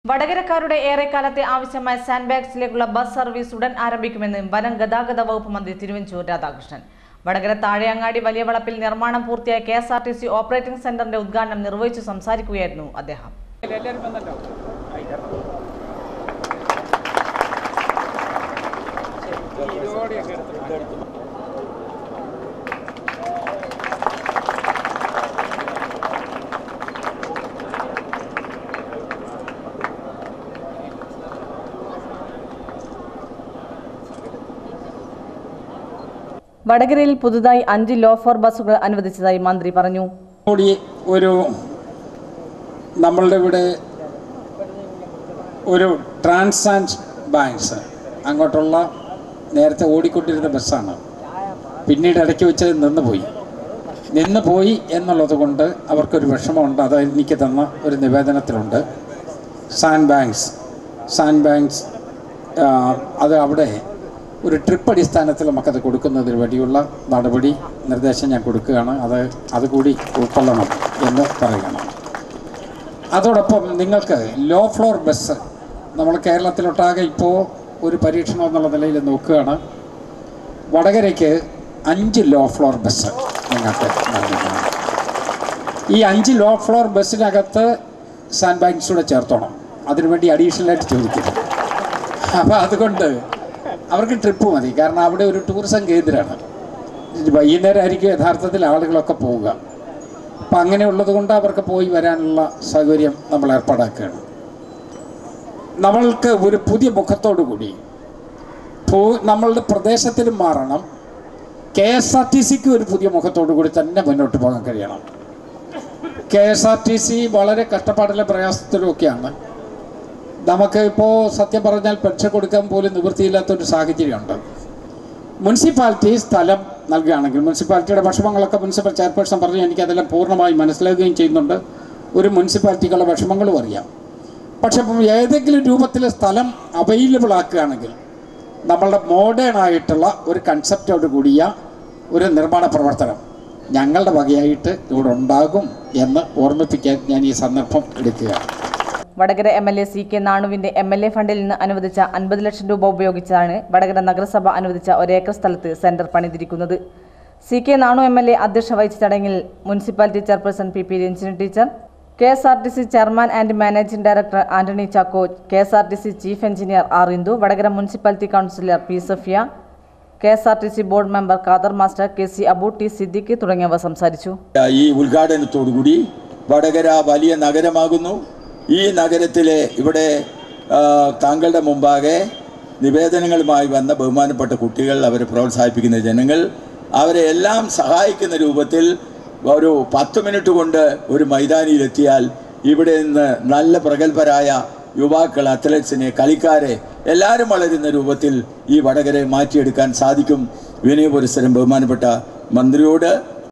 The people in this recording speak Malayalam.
വടകരക്കാരുടെ ഏറെക്കാലത്തെ ആവശ്യമായ സാൻഡ് ബാഗ്സിലേക്കുള്ള ബസ് സർവീസ് ഉടൻ ആരംഭിക്കുമെന്ന് വനം ഗതാഗത വകുപ്പ് മന്ത്രി തിരുവഞ്ചൂർ രാധാകൃഷ്ണൻ വടകര താഴെയങ്ങാടി വലിയ വളപ്പിൽ നിർമ്മാണം പൂർത്തിയായ K S R T C operating സെന്ററിന്റെ ഉദ്ഘാടനം നിർവഹിച്ചു സംസാരിക്കുകയായിരുന്നു അദ്ദേഹം വടകരയിൽ പുതുതായി അഞ്ച് ലോഫർ ബസ്സുകൾ അനുവദിച്ചതായി മന്ത്രി പറഞ്ഞു കൂടി ഒരു നമ്മളുടെ ഇവിടെ ഒരു ട്രാൻസാൻഡ് ബാങ്ക്സ് അങ്ങോട്ടുള്ള നേരത്തെ ഓടിക്കൊണ്ടിരുന്ന ബസ്സാണ് പിന്നീട് ഇടയ്ക്ക് വെച്ച് നിന്ന് പോയി നിന്ന് പോയി എന്നുള്ളത് കൊണ്ട് അവർക്കൊരു വിഷമമുണ്ട് അത് എനിക്ക് തന്ന ഒരു നിവേദനത്തിലുണ്ട് സാൻ ബാങ്ക്സ് സാൻ ബാങ്ക്സ് ആ, അത് അവിടെ ഒരു ട്രിപ്പ് അടിസ്ഥാനത്തിൽ നമുക്കത് കൊടുക്കുന്നതിന് വേണ്ടിയുള്ള നടപടി നിർദ്ദേശം ഞാൻ കൊടുക്കുകയാണ് അത് അതുകൂടി ഉൾക്കൊള്ളണം എന്ന് പറയണം അതോടൊപ്പം നിങ്ങൾക്ക് ലോ ഫ്ലോർ ബസ് നമ്മൾ കേരളത്തിലൊട്ടാകെ ഇപ്പോൾ ഒരു പരീക്ഷണം എന്നുള്ള നിലയിൽ നോക്കുകയാണ് വടകരയ്ക്ക് അഞ്ച് ലോ ഫ്ലോർ ബസ് നിങ്ങൾക്ക് നൽകുന്നതാണ് ഈ അഞ്ച് ലോ ഫ്ലോർ ബസ്സിനകത്ത് സാൻഡ് ബാങ്ക്സ് കൂടെ ചേർത്തോണം അതിനുവേണ്ടി അഡീഷണലായിട്ട് ചോദിക്കുന്നു അപ്പോൾ അതുകൊണ്ട് അവർക്ക് ട്രിപ്പ് മതി കാരണം അവിടെ ഒരു ടൂറിസം കേന്ദ്രമാണ് വൈകുന്നേരം ആയിരിക്കും യഥാർത്ഥത്തിൽ ആളുകളൊക്കെ പോവുക അപ്പം അങ്ങനെയുള്ളത് കൊണ്ട് അവർക്ക് പോയി വരാനുള്ള സൗകര്യം നമ്മൾ ഏർപ്പാടാക്കുകയാണ് നമ്മൾക്ക് ഒരു പുതിയ മുഖത്തോടു കൂടി ഭൂ നമ്മളുടെ പ്രദേശത്തിലും മാറണം കെ എസ് ആർ ടി സിക്ക് ഒരു പുതിയ മുഖത്തോടു കൂടി തന്നെ മുന്നോട്ട് പോകാൻ കഴിയണം K S R T C വളരെ കഷ്ടപ്പാടിലെ പ്രയാസത്തിലും ഒക്കെയാണ് നമുക്ക് ഇപ്പോൾ സത്യം പറഞ്ഞാൽ പെൻഷൻ കൊടുക്കാൻ പോലും നിവൃത്തിയില്ലാത്തൊരു സാഹചര്യമുണ്ട് മുനിസിപ്പാലിറ്റി സ്ഥലം നൽകുകയാണെങ്കിൽ മുനിസിപ്പാലിറ്റിയുടെ വിഷമങ്ങളൊക്കെ മുനിസിപ്പൽ ചെയർപേഴ്സൺ പറഞ്ഞു എനിക്കതെല്ലാം പൂർണ്ണമായി മനസ്സിലാക്കുകയും ചെയ്യുന്നുണ്ട് ഒരു മുനിസിപ്പാലിറ്റിക്കുള്ള വിഷമങ്ങളും അറിയാം പക്ഷെ ഇപ്പം ഏതെങ്കിലും രൂപത്തിൽ സ്ഥലം അവൈലബിൾ ആക്കുകയാണെങ്കിൽ നമ്മളുടെ മോഡേൺ ആയിട്ടുള്ള ഒരു കൺസെപ്റ്റോട് കൂടിയ ഒരു നിർമ്മാണ പ്രവർത്തനം ഞങ്ങളുടെ വകയായിട്ട് ഇവിടെ ഉണ്ടാകും എന്ന് ഓർമ്മിപ്പിക്കാൻ ഞാൻ ഈ സന്ദർഭം എടുക്കുകയാണ് Vadakara M L A C K നാണുവിന്റെ എം എൽ എ ഫണ്ടിൽ നിന്ന് അനുവദിച്ച അൻപത് ലക്ഷം രൂപ ഉപയോഗിച്ചാണ് വടകര നഗരസഭ അനുവദിച്ച ഒരേക്കർ സ്ഥലത്ത് സെന്റർ പണിതിരിക്കുന്നത് C K Nanu M L A അധ്യക്ഷ വഹിച്ച ചടങ്ങിൽ municipality chairperson P P Ranjini teacher K S R T C chairman and managing director Antony Chacko K S R T C chief engineer R Indu Vadakara municipality councillor P Safiya K S R T C board member Khader master K C Abu T Siddique തുടങ്ങിയവർ സംസാരിച്ചു ഈ ഉദ്ഘാടനത്തോടുകൂടി വടകര വലിയ നഗരമാകുന്നു ഈ നഗരത്തിലെ ഇവിടെ ആ, താങ്കളുടെ മുമ്പാകെ നിവേദനങ്ങളുമായി വന്ന ബഹുമാനപ്പെട്ട കുട്ടികൾ അവരെ പ്രോത്സാഹിപ്പിക്കുന്ന ജനങ്ങൾ അവരെ എല്ലാം സഹായിക്കുന്ന രൂപത്തിൽ ഒരു പത്ത് മിനിറ്റ് കൊണ്ട് ഒരു മൈതാനിയിലെത്തിയാൽ ഇവിടെ നിന്ന് നല്ല പ്രഗത്ഭരായ യുവാക്കൾ അത്ലറ്റ്സിനെ കളിക്കാരെ എല്ലാവരും വളരുന്ന രൂപത്തിൽ ഈ വടകരെ മാറ്റിയെടുക്കാൻ സാധിക്കും വിനയപുരസരം ബഹുമാനപ്പെട്ട മന്ത്രിയോട്